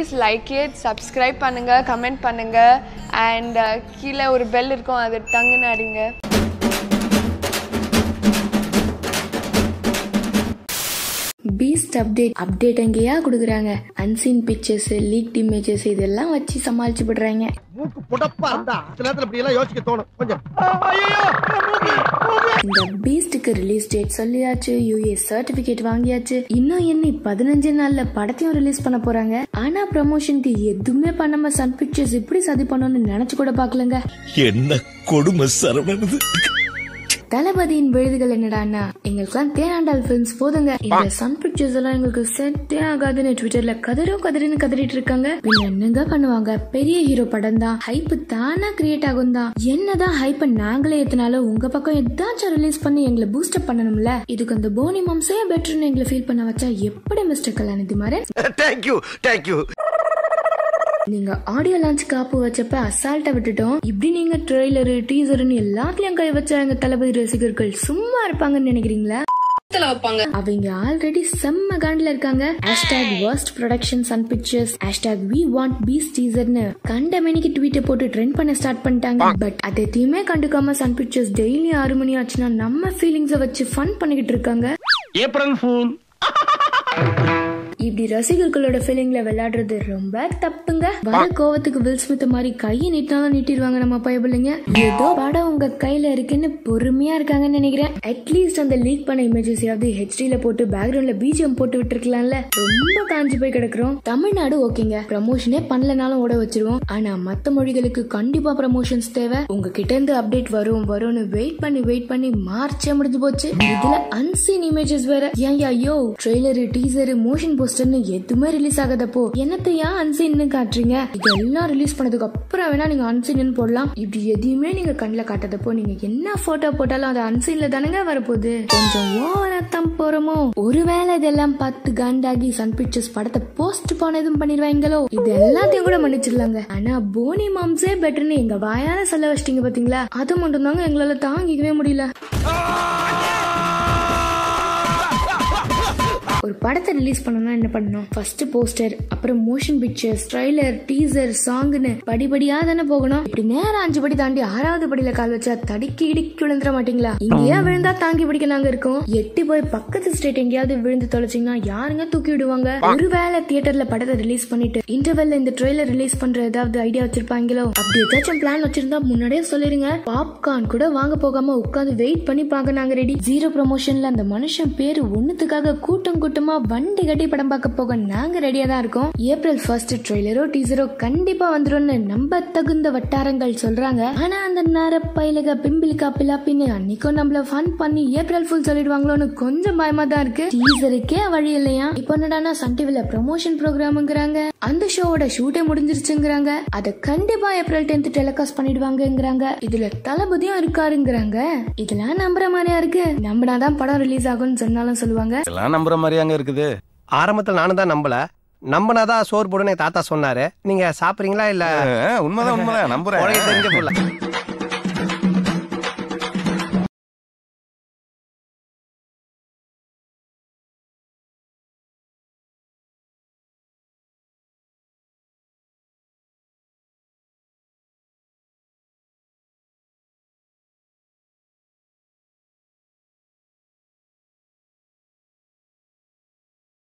please like it subscribe பண்ணுங்க comment பண்ணுங்க and கீழே ஒரு பெல் இருக்கும் அது டங்குன்னு அடிங்க பீஸ்ட் அப்டேட் அப்டேட் எங்கேயா கொடுக்குறாங்க அன்சீன் பிக்சர்ஸ் லீக் இமேஜஸ் இதெல்லாம் வச்சு சமாளிச்சு விடுறாங்க மூக்கு புடப்பா இருந்தா சில நேரத்துல இப்படி எல்லாம் யோசிக்க தோணும் கொஞ்சம் இந்த பீஸ்டுக்கு ரிலீஸ் டேட் சொல்லியாச்சு யூஎஸ் சர்டிபிகேட் வாங்கியாச்சு இன்னும் என்ன பதினஞ்சு நாள்ல படத்தையும் ரிலீஸ் பண்ண போறாங்க ஆனா ப்ரமோஷனுக்கு எதுவுமே பண்ணாம சன் பிக்சர்ஸ் இப்படி சதி பண்ணணும்னு நினைச்சு கூட பாக்கலங்க என்ன கொடுமை சரவணனது தளபதியின் விழுதுகள் என்னடான்னா எங்களுக்குலாம் தேனாண்டால் பிலிம்ஸ் போதுங்க இந்த சன் பிக்சர்ஸ் எல்லாம் எங்களுக்கு செட்டே ஆகாதுன்னு ட்விட்டர்ல கதறோ கதறின்னு கதறிட்டு இருக்காங்க பின்ன என்னங்க பண்ணுவாங்க பெரிய ஹீரோ படம் தான் ஹைப் தானா கிரியேட் ஆகும் தான் என்னதான் ஹைப்ப நாங்களே எத்தனாலும் உங்க பக்கம் ஏதாச்சும் ரிலீஸ் பண்ணி எங்களை பூஸ்டப் பண்ணணும்ல இதுக்கு அந்த போனி மாம்ஸே பெட்டர்னு எங்களை ஃபீல் பண்ண வச்சா எப்படி மிஸ்டர் கல்யாணிதி மாதிரி தேங்க்யூ தேங்க்யூ நீங்க ஆடியோ லான்ச் காப்பு வச்சப்ப அசால்ட்டா விட்டுட்டோம் இப்படி நீங்க ட்ரெய்லரு டீசர்னு எல்லாத்துலயும் கை வச்ச எங்க தளபதி ரசிகர்கள் சும்மா இருப்பாங்கன்னு நினைக்கிறீங்களா அவங்க ஆல்ரெடி செம்ம காண்டில் இருக்காங்க hashtag worst productions and pictures hashtag we want Beast டீசர்னு கண்ட மணிக்கு ட்வீட்டை போட்டு ட்ரெண்ட் பண்ண ஸ்டார்ட் பண்ணிட்டாங்க பட் அதை எதையுமே கண்டுக்காம சன் பிக்சர்ஸ் டெய்லி ஆறு மணி ஆச்சுன்னா நம்ம ஃபீலிங்ஸை வச்சு ஃபன் பண்ணிக்கிட்டு இருக்காங்க ஏப்ரல் ஃபூல் இப்படி ரசிகர்களோட ஃபீலிங்ல விளையாடுறது ரொம்ப தப்புங்க வர கோவத்துக்கு வில் ஸ்மித் மாதிரி கையை நீட்டினாலும் நீட்டிடுவாங்க நம்ம பயபிள்ளைங்க ஏதோ படம் உங்க கையில இருக்குன்னு பொறுமையா இருக்காங்கன்னு நினைக்கிறேன் அட்லீஸ்ட் அந்த லீக் பண்ண இமேஜஸ் யாவது ஹெச்டில போட்டு பேக்ரவுண்ட்ல பிஜிஎம் போட்டு விட்டுருக்கலாம்ல ரொம்ப காஞ்சி போய் கிடக்குறோம் தமிழ்நாடு ஓகேங்க ப்ரமோஷனே பண்ணலனாலும் ஓட வச்சிருவோம் ஆனா மத்த மொழிகளுக்கு கண்டிப்பா ப்ரமோஷன்ஸ் தேவை உங்ககிட்ட இருந்து அப்டேட் வரும் வரும்னு வெயிட் பண்ணி வெயிட் பண்ணி மார்ச்சே முடிஞ்சு போச்சு இதுல அன்சீன் இமேஜஸ் வேற ஏன் ஐயோ ட்ரெய்லரு டீசரு மோஷன் போஸ்டர்னு எதுவுமே ரிலீஸ் ஆகாதப்போ என்னத்தையா அன்சீன்னு காட்டுறீங்க இதெல்லாம் ரிலீஸ் பண்ணதுக்கு அப்புறம் வேணா நீங்க அன்சீன் போடலாம் இப்படி எதையுமே நீங்க கண்ணில் காட்டாதப்போ நீங்க என்ன போட்டோ போட்டாலும் அது அன்சீன்ல தானங்க வரப்போகுது கொஞ்சம் ஓவரா தான் போறோமோ ஒருவேளை இதெல்லாம் பார்த்து காண்டாகி சன் பிக்சர்ஸ் படத்தை போஸ்ட் போனதும் பண்ணிடுவாங்களோ இது எல்லாத்தையும் கூட மன்னிச்சிடலாங்க ஆனா போனி மாம்ஸே பெட்டர்னு எங்க வாயால சொல்ல வச்சிட்டீங்க பாத்தீங்களா அது மட்டும் தாங்க எங்களால தாங்கிக்கவே முடியல ஒரு படத்தை ரிலீஸ் பண்ணணும்னா என்ன பண்ணணும் ஃபர்ஸ்ட் போஸ்டர் அப்புறம் மோஷன் பிக்சர்ஸ் ட்ரைலர் டீசர் சாங்னு படிப்படியா தானே போகணும் இப்படி நேரம் அஞ்சு படி தாண்டி ஆறாவது படியில கால் வச்சா தடிக்கி இடிக்கி விழுந்துட மாட்டீங்களா இங்கேயா விழுந்தா தாங்கி பிடிக்க நாங்க இருக்கோம் எட்டி போய் பக்கத்து ஸ்டேட் எங்கேயாவது விழுந்து தொலைச்சிங்கன்னா யாருங்க தூக்கி விடுவாங்க ஒருவேளை தியேட்டர்ல படத்தை ரிலீஸ் பண்ணிட்டு இன்டர்வெல்ல இந்த ட்ரெய்லர் ரிலீஸ் பண்ற ஏதாவது ஐடியா வச்சிருப்பாங்களோ அப்படி ஏதாச்சும் பிளான் வச்சிருந்தா முன்னாடியே சொல்லிருங்க பாப்கார்ன் கூட வாங்க போகாம உட்காந்து வெயிட் பண்ணி பார்க்க நாங்க ரெடி ஜீரோ ப்ரமோஷன்ல அந்த மனுஷன் பேரு ஒண்ணுத்துக்காக கூட்டம் கூட்டமா வண்டி கட்டி படம் பார்க்க போக நாங்க ரெடியா தான் இருக்கோம் ஏப்ரல் ஃபர்ஸ்ட் ட்ரெய்லரோ டீசரோ கண்டிப்பா வந்துரும்னு நம்ப தகுந்த வட்டாரங்கள் சொல்றாங்க ஆனா அந்த நேர பயிலுக பிம்பிளிக்கா பிலாப்பின்னு அன்னைக்கும் நம்மள ஃபன் பண்ணி ஏப்ரல் ஃபுல் சொல்லிடுவாங்களோன்னு கொஞ்சம் பயமா தான் இருக்கு டீசருக்கே வழி இல்லையா இப்போ என்னடானா சன் டிவில ப்ரமோஷன் ப்ரோக்ராம்ங்கிறாங்க அந்த ஷோவோட ஷூட்டே முடிஞ்சிருச்சுங்கிறாங்க அதை கண்டிப்பா ஏப்ரல் டென்த் டெலிகாஸ்ட் பண்ணிடுவாங்கங்கிறாங்க இதுல தளபதியும் இருக்காருங்கிறாங்க இதெல்லாம் நம்புற மாதிரியா இருக்கு நம்பினாதான் படம் ரிலீஸ் ஆகும்னு சொன்னாலும் சொல்லுவாங்க எல்லாம் நம்புற மாதிரி அங்க இருக்குது ஆரம்பத்துல நானும் தான் நம்பல நம்பினாதான் சோறு போடுன்னு எங்க தாத்தா சொன்னாரு நீங்க சாப்பிடுறீங்களா இல்ல உண்மைதான் உண்மைதான் நம்புறேன் உனக்கு தெரிஞ்ச புள்ள